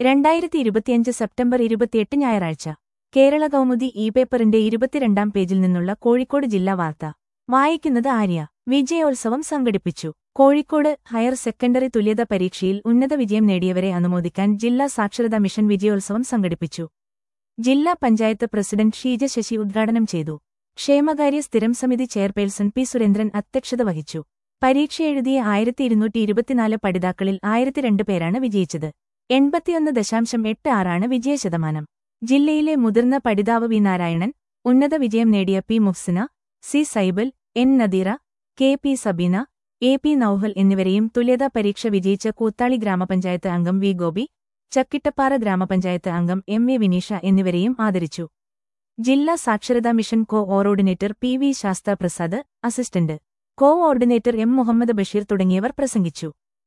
രണ്ടായിരത്തി ഇരുപത്തിയഞ്ച് സെപ്റ്റംബർ ഇരുപത്തിയെട്ട് ഞായറാഴ്ച കേരള കൗമുദി ഇ പേപ്പറിന്റെ ഇരുപത്തിരണ്ടാം പേജിൽ നിന്നുള്ള കോഴിക്കോട് ജില്ലാ വാർത്ത വായിക്കുന്നത് ആര്യ വിജയോത്സവം സംഘടിപ്പിച്ചു കോഴിക്കോട് ഹയർ സെക്കൻഡറി തുല്യത പരീക്ഷയിൽ ഉന്നത വിജയം നേടിയവരെ അനുമോദിക്കാൻ ജില്ലാ സാക്ഷരതാ മിഷൻ വിജയോത്സവം സംഘടിപ്പിച്ചു ജില്ലാ പഞ്ചായത്ത് പ്രസിഡന്റ് ഷീജ ശശി ഉദ്ഘാടനം ചെയ്തു ക്ഷേമകാര്യ സ്ഥിരം സമിതി ചെയർപേഴ്സൺ പി സുരേന്ദ്രൻ അധ്യക്ഷത വഹിച്ചു പരീക്ഷ എഴുതിയ ആയിരത്തി ഇരുന്നൂറ്റി ഇരുപത്തിനാല് പഠിതാക്കളിൽ ആയിരത്തി രണ്ട് പേരാണ് വിജയിച്ചത് എൺപത്തിയൊന്ന് ദശാംശം എട്ട് ആറാണ് വിജയശതമാനം ജില്ലയിലെ മുതിർന്ന പഠിതാവ് വി നാരായണൻ ഉന്നത വിജയം നേടിയ P Mufsina C Saibal N Nadeera K P Sabeena A P Nouhal എന്നിവരെയും തുല്യതാ പരീക്ഷ വിജയിച്ച കൂത്താളി ഗ്രാമപഞ്ചായത്ത് അംഗം വി ഗോപി ചക്കിട്ടപ്പാറ ഗ്രാമപഞ്ചായത്ത് അംഗം എം എ വിനീഷ എന്നിവരെയും ആദരിച്ചു ജില്ലാ സാക്ഷരതാ mission coordinator P V Sastha Prasad assistant coordinator M Muhammad Basheer തുടങ്ങിയവർ പ്രസംഗിച്ചു